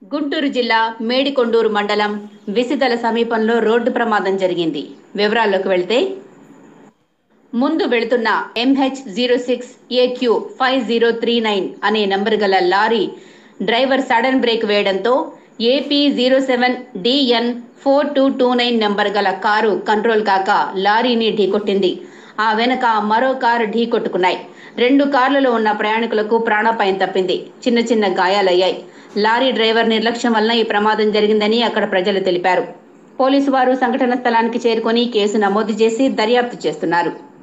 గుంటూరు జిల్లా మేడికొండూరు మండలం విసిదల సమీపంలో రోడ్డు ప్రమాదం జరిగింది వివరాల్లోకి వెళ్తే ముందు వెళుతున్న MH zero six AQ five zero three nine అనే నంబర్ గల లారీ డ్రైవర్ సడన్ బ్రేక్ వేయడంతో AP zero seven DN four two two nine number గల కారు కంట్రోల్ కాక లారీని ఢీకొట్టింది ఆ వెనక మరో కారు ఢీకొట్టుకున్నాయి రెండు కార్లలో ఉన్న ప్రయాణికులకు ప్రాణాపాయం తప్పింది చిన్న చిన్న గాయాలయ్యాయి లారీ డ్రైవర్ నిర్లక్ష్యం వలన ఈ ప్రమాదం జరిగిందని అక్కడ ప్రజలు తెలిపారు పోలీసు వారు సంఘటన స్థలానికి చేరుకొని కేసు నమోదు చేసి దర్యాప్తు చేస్తున్నారు